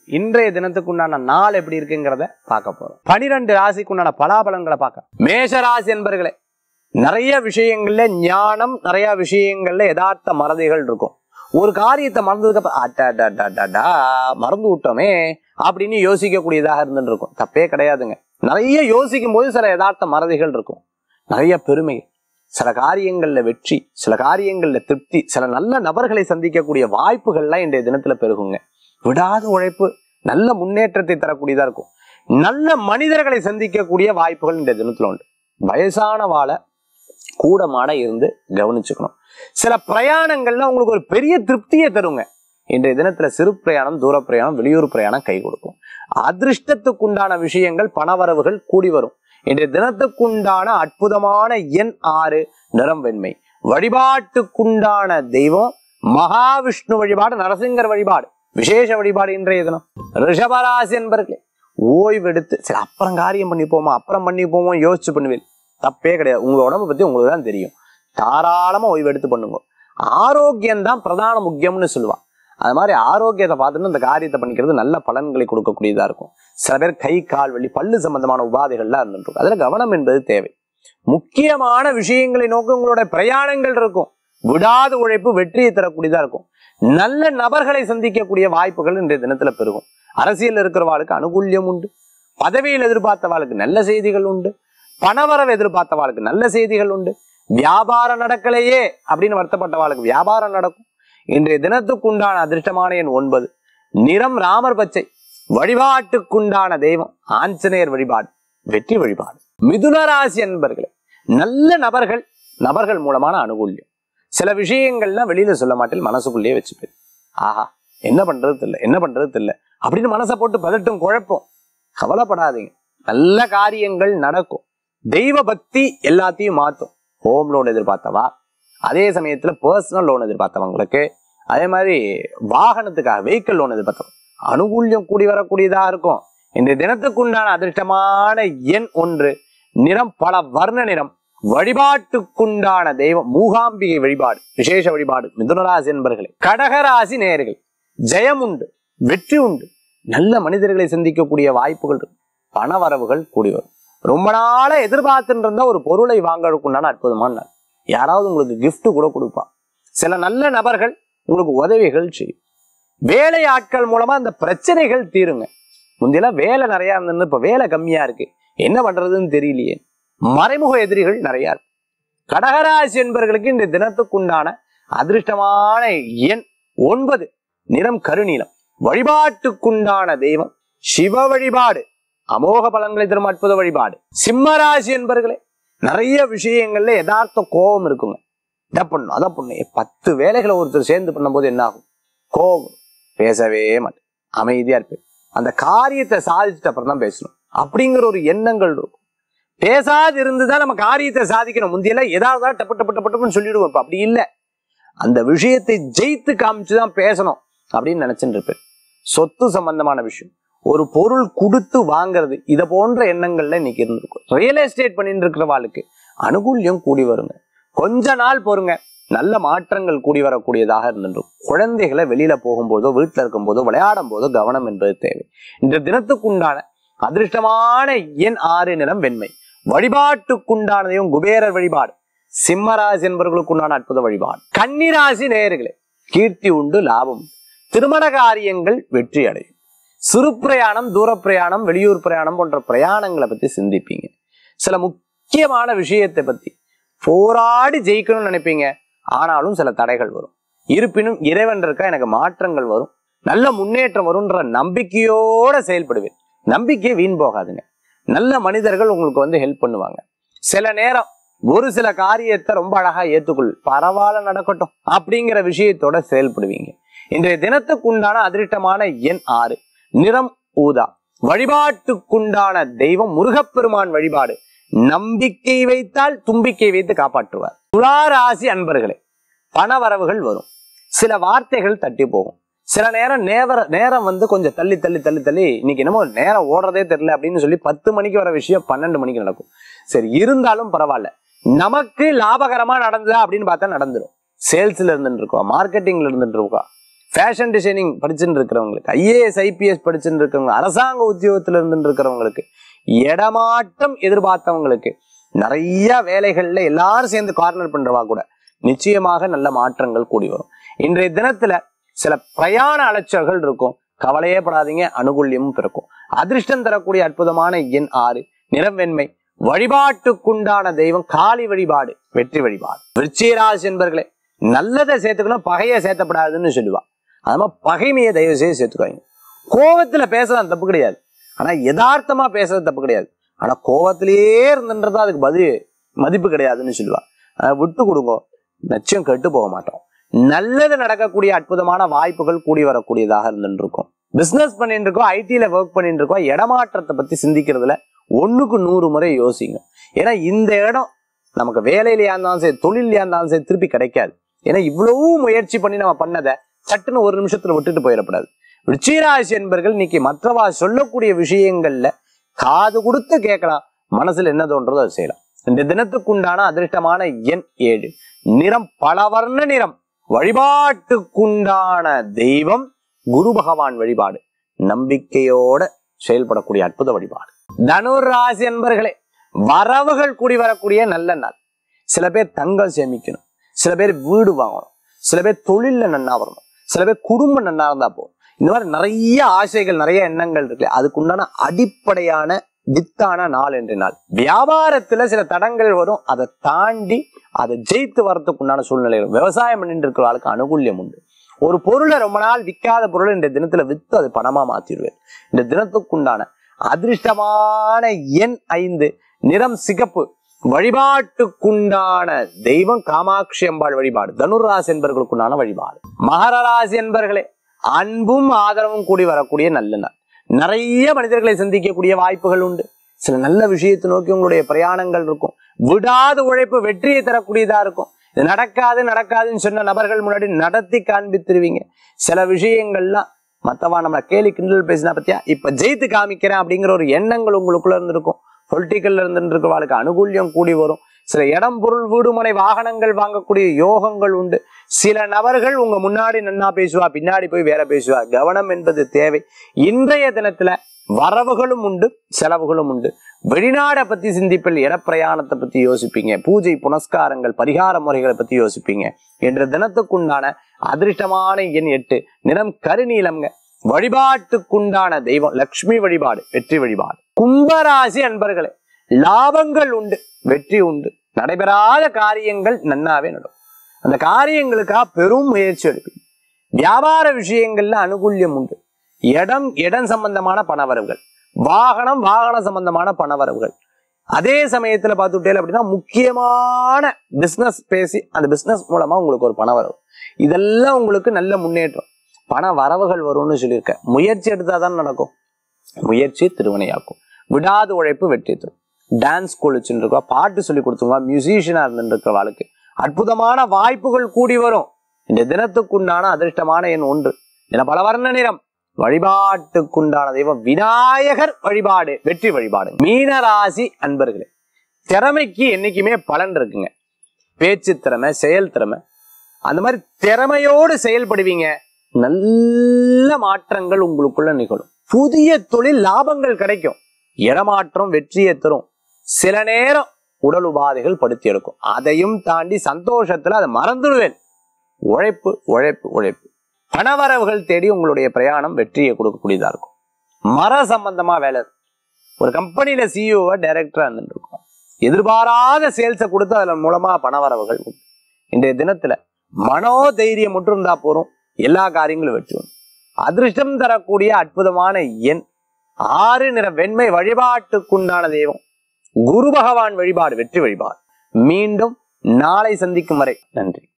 இன்றைய தினத்துக்கு உண்டான நாள் எப்படி இருக்குங்கிறத பார்க்க போறோம் பனிரெண்டு ராசிக்கு உண்டான பலாபலங்களை பார்க்க மேஷ ராசி என்பர்களே நிறைய விஷயங்கள்ல ஞானம் நிறைய விஷயங்கள்ல யதார்த்த மறதிகள் இருக்கும் ஒரு காரியத்தை மறந்ததுக்கு அப்புறம் அட்டா மறந்து விட்டோமே அப்படின்னு யோசிக்கக்கூடியதாக இருந்துட்டு இருக்கும் தப்பே கிடையாதுங்க நிறைய யோசிக்கும் போது சில யதார்த்த மறதிகள் இருக்கும் நிறைய பெருமை சில காரியங்கள்ல வெற்றி சில காரியங்கள்ல திருப்தி சில நல்ல நபர்களை சந்திக்கக்கூடிய வாய்ப்புகள்லாம் இன்றைய தினத்துல பெருகுங்க விடாத உழைப்பு நல்ல முன்னேற்றத்தை தரக்கூடியதா இருக்கும் நல்ல மனிதர்களை சந்திக்கக்கூடிய வாய்ப்புகள் இந்த தினத்துல உண்டு வயசான வாழை கூடமாட இருந்து கவனிச்சுக்கணும் சில பிரயாணங்கள்ல உங்களுக்கு ஒரு பெரிய திருப்தியை தருங்க இன்றைய தினத்துல சிறு பிரயாணம் தூர பிரயாணம் வெளியூர் பிரயாணம் கை கொடுக்கும் அதிர்ஷ்டத்துக்குண்டான விஷயங்கள் பணவரவுகள் கூடி வரும் இன்றைய தினத்துக்குண்டான அற்புதமான எண் ஆறு நிறம் வெண்மை வழிபாட்டுக்குண்டான தெய்வம் மகாவிஷ்ணு வழிபாடு நரசிங்கர் வழிபாடு விசேஷ வழிபாடு இன்றைய தினம் ரிஷபராசி என்பர்களே ஓய்வெடுத்து சரி அப்புறம் காரியம் பண்ணிப்போமா அப்புறம் பண்ணிப்போமோ யோசிச்சு பண்ணுவேன் தப்பே கிடையாது உங்க உடம்பை பத்தி உங்களுக்கு தான் தெரியும் தாராளமா ஓய்வெடுத்து பண்ணுங்க ஆரோக்கியம் தான் பிரதான முக்கியம்னு சொல்லுவா அது மாதிரி ஆரோக்கியத்தை பார்த்துட்டு இந்த காரியத்தை பண்ணிக்கிறது நல்ல பலன்களை கொடுக்கக்கூடியதா இருக்கும் சில பேர் கை கால் வலி பல்லு சம்பந்தமான உபாதைகள்லாம் இருந்துட்டு இருக்கும் அதுல கவனம் என்பது தேவை முக்கியமான விஷயங்களை நோக்கி உங்களுடைய பிரயாணங்கள் இருக்கும் விடாத உழைப்பு வெற்றியை தரக்கூடியதா இருக்கும் நல்ல நபர்களை சந்திக்கக்கூடிய வாய்ப்புகள் இன்றைய தினத்துல பெருகும் அரசியல் இருக்கிறவாளுக்கு அனுகூல்யம் உண்டு பதவியில் எதிர்பார்த்தவாளுக்கு நல்ல செய்திகள் உண்டு பணவரவு எதிர்பார்த்தவாளுக்கு நல்ல செய்திகள் உண்டு வியாபாரம் நடக்கலையே அப்படின்னு வருத்தப்பட்டவாளுக்கு வியாபாரம் நடக்கும் இன்றைய தினத்துக்குண்டான அதிர்ஷ்டமான எண் ஒன்பது நிறம் ராமர் பச்சை வழிபாட்டுக்குண்டான தெய்வம் ஆஞ்சநேயர் வழிபாடு வெற்றி வழிபாடு மிதுன ராசி என்பர்களே நல்ல நபர்கள் நபர்கள் மூலமான அனுகூல்யம் சில விஷயங்கள்லாம் வெளியில சொல்ல மாட்டேன் மனசுக்குள்ளேயே வச்சுப்பேன் ஆஹா என்ன பண்றது தெரியல என்ன பண்றது தெரியல அப்படின்னு மனசை போட்டு பதட்டும் குழப்பம் கவலைப்படாதீங்க நல்ல காரியங்கள் நடக்கும் தெய்வ பக்தி எல்லாத்தையும் மாத்தும் ஹோம் லோன் எதிர்பார்த்தவா அதே சமயத்துல பர்சனல் லோன் எதிர்பார்த்தவங்களுக்கு அதே மாதிரி வாகனத்துக்காக வெஹிக்கிள் லோன் எதிர்பார்த்தவங்க அனுகூல்யம் கூடி வரக்கூடியதா இருக்கும் இந்த தினத்துக்குண்டான அதிர்ஷ்டமான எண் ஒன்று நிறம் பல வர்ண நிறம் வழிபாட்டுக்குண்டான தெய்வம் மூகாம்பிகை வழிபாடு விசேஷ வழிபாடு மிதுனராசி என்பர்களே கடகராசி நேர்கள் ஜெயம் உண்டு வெற்றி உண்டு நல்ல மனிதர்களை சந்திக்கக்கூடிய வாய்ப்புகள் இருக்கு பண வரவுகள் கூடி வரும் ரொம்ப நாளா எதிர்பார்த்துட்டு இருந்த ஒரு பொருளை வாங்கறதுக்குண்டான அற்புதமான நாள் யாராவது உங்களுக்கு gift கூட கொடுப்பா சில நல்ல நபர்கள் உங்களுக்கு உதவிகள் செய்யும் வேலை ஆட்கள் மூலமா அந்த பிரச்சனைகள் தீருங்க முந்தியெல்லாம் வேலை நிறைய இருந்ததுன்னு இப்ப வேலை கம்மியா இருக்கு என்ன பண்றதுன்னு தெரியலையே மறைமுக எதிரிகள் நிறைய இருக்கு கடகராசி என்பவர்களுக்கு இந்த தினத்துக்குண்டான அதிர்ஷ்டமான எண் ஒன்பது நிறம் கருநீலம் வழிபாட்டுக்குண்டான தெய்வம் சிவ வழிபாடு அமோக பலன்களை தரும் அற்புத வழிபாடு சிம்மராசி என்பர்களே நிறைய விஷயங்கள்ல யதார்த்த கோபம் இருக்குங்க இதை பண்ணும் அதை பண்ணும் ஏ, பத்து வேலைகளை ஒருத்தர் சேர்ந்து பண்ணும்போது என்ன ஆகும் கோபம் பேசவே மாட்டேன் அமைதியா இருப்பேன் அந்த காரியத்தை சாதிச்சுட்டு அப்புறம் தான் பேசணும் அப்படிங்கிற ஒரு எண்ணங்கள் இருக்கும் பேசாது இருந்துதான் நம்ம காரியத்தை சாதிக்கணும் முந்தியெல்லாம் ஏதாவது டப்பு டப்பு டப்பு டப்புன்னு சொல்லிடுவோம் இப்ப அப்படி இல்லை அந்த விஷயத்தை ஜெயித்து காமிச்சுதான் பேசணும் அப்படின்னு நினைச்சுட்டு இருப்பேன் சொத்து சம்பந்தமான விஷயம் ஒரு பொருள் கொடுத்து வாங்குறது இதை போன்ற எண்ணங்கள்ல இன்னைக்கு இருந்திருக்கும் ரியல் எஸ்டேட் பண்ணிட்டு இருக்கிறவாளுக்கு அனுகூல்யம் கூடி வருங்க கொஞ்ச நாள் பொறுங்க நல்ல மாற்றங்கள் கூடி வரக்கூடியதாக இருந்துடும் குழந்தைகளை வெளியில போகும்போதோ வீட்டுல இருக்கும்போதோ விளையாடும் போதோ கவனம் என்பது தேவை இந்த தினத்துக்குண்டான அதிர்ஷ்டமான எண் ஆறு நிறம் வெண்மை வழிபாட்டுக்குண்டானதையும் குபேரர் வழிபாடு சிம்மராசி என்பவர்களுக்குண்டான அற்புத வழிபாடு கன்னிராசி நேயர்களே கீர்த்தி உண்டு லாபம் உண்டு. திருமண காரியங்கள் வெற்றி அடையும் சிறு பிரயாணம் தூர பிரயாணம் வெளியூர் பிரயாணம் போன்ற பிரயாணங்களை பத்தி சிந்திப்பீங்க சில முக்கியமான விஷயத்தை பத்தி போராடி ஜெயிக்கணும்னு நினைப்பீங்க ஆனாலும் சில தடைகள் வரும் இருப்பினும் இறைவன் இருக்கா எனக்கு மாற்றங்கள் வரும் நல்ல முன்னேற்றம் வரும்ன்ற நம்பிக்கையோட செயல்படுவேன் நம்பிக்கை வீண் போகாதுங்க நல்ல மனிதர்கள் உங்களுக்கு வந்து ஹெல்ப் பண்ணுவாங்க சில நேரம் ஒரு சில காரியத்தை ரொம்ப அழகா ஏத்துக்கொள் பரவாயில்ல நடக்கட்டும் அப்படிங்கிற விஷயத்தோட செயல்படுவீங்க இன்றைய தினத்துக்கு உண்டான அதிர்ஷ்டமான எண் ஆறு நிறம் ஊதா வழிபாட்டுக்குண்டான தெய்வம் முருகப்பெருமான் வழிபாடு நம்பிக்கை வைத்தால் தும்பிக்கை வைத்து காப்பாற்றுவார் துளாராசி அன்பர்களே பண வரவுகள் வரும் சில வார்த்தைகள் தட்டி போகும் சில நேரம் நேர நேரம் வந்து கொஞ்சம் தள்ளி தள்ளி தள்ளி தள்ளி இன்னைக்கு என்னமோ நேரம் ஓடுறதே தெரியல அப்படின்னு சொல்லி பத்து மணிக்கு வர விஷயம் பன்னெண்டு மணிக்கு நடக்கும் சரி இருந்தாலும் பரவாயில்ல நமக்கு லாபகரமா நடந்ததா அப்படின்னு பார்த்தா நடந்துரும் சேல்ஸ்ல இருந்துட்டு இருக்கோம் மார்க்கெட்டிங்ல இருந்துட்டு இருக்கோம் ஃபேஷன் டிசைனிங் படிச்சுட்டு இருக்கிறவங்களுக்கு ஐஏஎஸ் ஐபிஎஸ் படிச்சுட்டு இருக்கிறவங்க அரசாங்க உத்தியோகத்துல இருந்து இருக்கிறவங்களுக்கு இடமாற்றம் எதிர்பார்த்தவங்களுக்கு நிறைய வேலைகள்ல எல்லாரும் சேர்ந்து கார்னர் பண்றவா கூட நிச்சயமாக நல்ல மாற்றங்கள் கூடி வரும் இன்றைய தினத்துல சில பிரயாண அலைச்சல்கள் இருக்கும் கவலையே படாதீங்க அனுகூல்யமும் பிறக்கும் அதிர்ஷ்டம் தரக்கூடிய அற்புதமான எண் ஆறு நிறம் வெண்மை வழிபாட்டுக்குண்டான தெய்வம் காளி வழிபாடு வெற்றி வழிபாடு விருச்சிகராசி என்பர்களே நல்லதை சேர்த்துக்கணும் பகையை சேர்த்தப்படாதுன்னு சொல்லுவா அது மாதிரி பகைமையை தயவு செய்து சேர்த்துக்காங்க கோவத்துல பேசலாம் தப்பு கிடையாது ஆனா யதார்த்தமா பேசுறது தப்பு கிடையாது ஆனா கோவத்திலேயே இருந்துன்றதா அதுக்கு பதில் மதிப்பு கிடையாதுன்னு சொல்லுவா அதை விட்டு கொடுங்க நிச்சயம் கெட்டு போக மாட்டோம் நல்லது நடக்கக்கூடிய அற்புதமான வாய்ப்புகள் கூடி வரக்கூடியதாக இருந்துட்டு இருக்கும் பிசினஸ் பண்ணிட்டு இருக்கோம் ஐடில ஒர்க் பண்ணிட்டு இருக்கோம் இடமாற்றத்தை பத்தி சிந்திக்கிறதுல ஒண்ணுக்கு நூறு முறை யோசிங்க ஏன்னா இந்த இடம் நமக்கு வேலையிலயா இருந்தாலும் சரி தொழிலையா இருந்தாலும் சரி திருப்பி கிடைக்காது ஏன்னா இவ்வளவு முயற்சி பண்ணி நம்ம பண்ணதை சட்டுன்னு ஒரு நிமிஷத்துல விட்டுட்டு போயிடக்கூடாது ருச்சிராசி என்பர்கள் இன்னைக்கு மற்றவா சொல்லக்கூடிய விஷயங்கள்ல காது கொடுத்து கேட்கலாம் மனசுல என்ன தோன்றதோ அதை செய்யலாம் இந்த தினத்துக்குண்டான அதிர்ஷ்டமான எண் ஏழு நிறம் பலவர்ண நிறம் வழிபாட்டுக்குண்டான தெய்வம் குரு பகவான் வழிபாடு நம்பிக்கையோட செயல்படக்கூடிய அற்புத வழிபாடு தனுர் ராசி என்பர்களே வரவுகள் கூடி வரக்கூடிய நல்ல நாள் சில பேர் தங்கம் சேமிக்கணும் சில பேர் வீடு வாங்கணும் சில பேர் தொழில்ல நன்னா வரணும் சில பேர் குடும்பம் நன்னா இருந்தா போதும் இந்த மாதிரி நிறைய ஆசைகள் நிறைய எண்ணங்கள் இருக்கு அதுக்குண்டான அடிப்படையான வித்தான நாள் என்ற நாள் வியாபாரத்துல சில தடங்கள் வரும் அதை தாண்டி அதை ஜெயித்து வரதுக்கு உண்டான சூழ்நிலை வரும். விவசாயம் பண்ணிட்டு இருக்கிற ஆளுக்கு அனுகூல்யம் உண்டு ஒரு பொருளை ரொம்ப நாள் விற்காத பொருளை இந்த தினத்துல வித்து அது பணமா மாத்திடுவேன் இந்த தினத்துக்குண்டான அதிர்ஷ்டமான எண் ஐந்து நிறம் சிகப்பு வழிபாட்டுக்குண்டான தெய்வம் காமாட்சி அம்பாள் வழிபாடு தனுராசி என்பவர்களுக்குண்டான வழிபாடு மகர ராசி என்பர்களே அன்பும் ஆதரவும் கூடி வரக்கூடிய நல்ல நாள் நிறைய மனிதர்களை சந்திக்கக்கூடிய வாய்ப்புகள் உண்டு சில நல்ல விஷயத்தை நோக்கி உங்களுடைய பிரயாணங்கள் இருக்கும் விடாத உழைப்பு வெற்றியை தரக்கூடியதா இருக்கும் இது நடக்காது நடக்காதுன்னு சொன்ன நபர்கள் முன்னாடி நடத்தி காண்பித்திருவீங்க சில விஷயங்கள்லாம் மத்தவா நம்ம கேலி கிண்டல் பேசினா பத்தியா இப்ப ஜெயித்து காமிக்கிறேன் அப்படிங்கிற ஒரு எண்ணங்கள் உங்களுக்குள்ள இருந்திருக்கும் பொலிட்டிக்கல்ல இருந்துட்டு இருக்கிறவங்களுக்கு அனுகூல்யம் கூடி வரும் சில இடம் பொருள் வீடுமனை வாகனங்கள் வாங்கக்கூடிய யோகங்கள் உண்டு சில நபர்கள் உங்க முன்னாடி நன்னா பேசுவா பின்னாடி போய் வேற பேசுவா கவனம் என்பது தேவை இன்றைய தினத்துல வரவுகளும் உண்டு செலவுகளும் உண்டு வெளிநாடை பத்தி சிந்திப்பில் இடப்பிரயாணத்தை பத்தி யோசிப்பீங்க பூஜை புனஸ்காரங்கள் பரிகார முறைகளை பத்தி யோசிப்பீங்க என்ற தினத்துக்குண்டான அதிர்ஷ்டமான எண் எட்டு நிறம் கருநீலம்ங்க வழிபாட்டுக்குண்டான தெய்வம் லக்ஷ்மி வழிபாடு வெற்றி வழிபாடு கும்பராசி அன்பர்களே லாபங்கள் உண்டு வெற்றி உண்டு நடைபெறாத காரியங்கள் நன்னாவே நடும் அந்த காரியங்களுக்காக பெரும் முயற்சி எடுப்பீங்க வியாபார விஷயங்கள்ல அனுகூல்யம் உண்டு இடம் இடம் சம்பந்தமான பணவரவுகள் வாகனம் வாகன சம்பந்தமான பணவரவுகள் அதே சமயத்துல பார்த்துட்டே அப்படின்னா முக்கியமான பிசினஸ் பேசி அந்த பிசினஸ் மூலமா உங்களுக்கு ஒரு பணவரவு இதெல்லாம் உங்களுக்கு நல்ல முன்னேற்றம் பண வரவுகள் வரும்னு சொல்லியிருக்க முயற்சி எடுத்தாதான் நடக்கும் முயற்சி திருவினையாக்கும் விடாத உழைப்பு வெற்றி தரும் டான்ஸ் ஸ்கூல் வச்சுருக்கா பாட்டு சொல்லி கொடுத்துருவா மியூசிஷியனா இருந்துட்டு இருக்கிறவாளுக்கு அற்புதமான வாய்ப்புகள் கூடி வரும் இந்த தினத்துக்குண்டான அதிர்ஷ்டமான எண் ஒன்று என பல வர்ண நிறம் வழிபாட்டுக்குண்டான தெய்வம் விநாயகர் வழிபாடு வெற்றி வழிபாடு மீனராசி அன்பர்களே திறமைக்கு என்னைக்குமே பலன் இருக்குங்க பேச்சு திறமை செயல் திறமை அந்த மாதிரி திறமையோடு செயல்படுவீங்க நல்ல மாற்றங்கள் உங்களுக்குள்ள நிகழும் புதிய தொழில் லாபங்கள் கிடைக்கும் இடமாற்றம் வெற்றியை தரும் சில நேரம் உடல் உபாதைகள் படுத்தி எடுக்கும் அதையும் தாண்டி சந்தோஷத்துல அதை மறந்துடுவேன் உழைப்பு உழைப்பு உழைப்பு பணவரவுகள் தேடி உங்களுடைய பிரயாணம் வெற்றியை கொடுக்கக்கூடியதா இருக்கும் மர சம்பந்தமா வேலை இருக்கும். ஒரு கம்பெனியில சிஇஓவா டைரக்டரா இருந்துட்டு இருக்கும் எதிர்பாராத சேல்ஸை கொடுத்து அதன் மூலமா பணவரவுகள் உண்டு இன்றைய தினத்துல மனோ தைரியம் மட்டும் இருந்தா போறோம் எல்லா காரியங்களும் வெற்றி உண்டு அதிர்ஷ்டம் தரக்கூடிய அற்புதமான எண் ஆறு நிற வெண்மை வழிபாட்டுக்குண்டான தெய்வம் குரு பகவான் வழிபாடு வெற்றி வழிபாடு மீண்டும் நாளை சந்திக்கும் வரை நன்றி